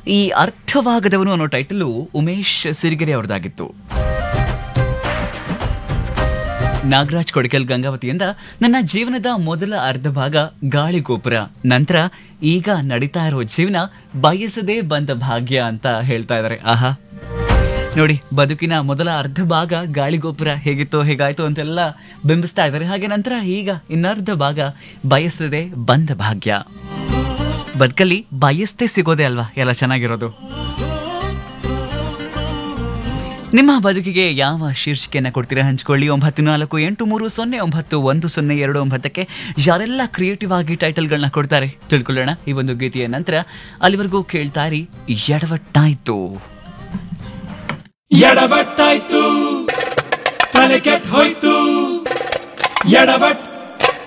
ಈ ಅರ್ಥವಾಗದವನು ಅನ್ನೋ ಟೈಟಲು ಉಮೇಶ್ ಸಿರಿಗೆರೆ ಅವರದಾಗಿತ್ತು ನಾಗರಾಜ್ ಕೊಡಿಕಲ್ ಗಂಗಾವತಿಯಿಂದ ನನ್ನ ಜೀವನದ ಮೊದಲ ಅರ್ಧ ಭಾಗ ಗಾಳಿ ಗೋಪುರ ನಂತರ ಈಗ ನಡೀತಾ ಇರೋ ಜೀವನ ಬಯಸದೇ ಬಂದ ಭಾಗ್ಯ ಅಂತ ಹೇಳ್ತಾ ಇದ್ದಾರೆ ಆಹಾ ನೋಡಿ ಬದುಕಿನ ಮೊದಲ ಅರ್ಧ ಭಾಗ ಗಾಳಿಗೋಪುರ ಹೇಗಿತ್ತು ಹೇಗಾಯ್ತು ಅಂತೆಲ್ಲ ಬಿಂಬಿಸ್ತಾ ಇದ್ದಾರೆ ಹಾಗೆ ನಂತರ ಈಗ ಇನ್ನರ್ಧ ಭಾಗ ಬಯಸದೆ ಬಂದ ಭಾಗ್ಯ ಬದುಕಲ್ಲಿ ಬಯಸ್ತೆ ಸಿಗೋದೇ ಅಲ್ವಾ ಎಲ್ಲ ಚೆನ್ನಾಗಿರೋದು ನಿಮ್ಮ ಬದುಕಿಗೆ ಯಾವ ಶೀರ್ಷಿಕೆಯನ್ನ ಕೊಡ್ತೀರಾ ಹಂಚ್ಕೊಳ್ಳಿ ಒಂಬತ್ತು ನಾಲ್ಕು ಎಂಟು ಮೂರು ಸೊನ್ನೆ ಒಂಬತ್ತು ಒಂದು ಸೊನ್ನೆ ಎರಡು ಒಂಬತ್ತಕ್ಕೆ ಯಾರೆಲ್ಲ ಕ್ರಿಯೇಟಿವ್ ಆಗಿ ಟೈಟಲ್ಗಳನ್ನ ಕೊಡ್ತಾರೆ ತಿಳ್ಕೊಳ್ಳೋಣ ಈ ಒಂದು ಗೀತೆಯ ನಂತರ ಅಲ್ಲಿವರೆಗೂ ಕೇಳ್ತಾ ಇರಿ ಎಡವಟ್ಟಾಯ್ತು ಎಡಬಟ್ಟಾಯ್ತು ತಲೆ ಕೆಟ್ಟ ಹೋಯ್ತು ಎಡಬಟ್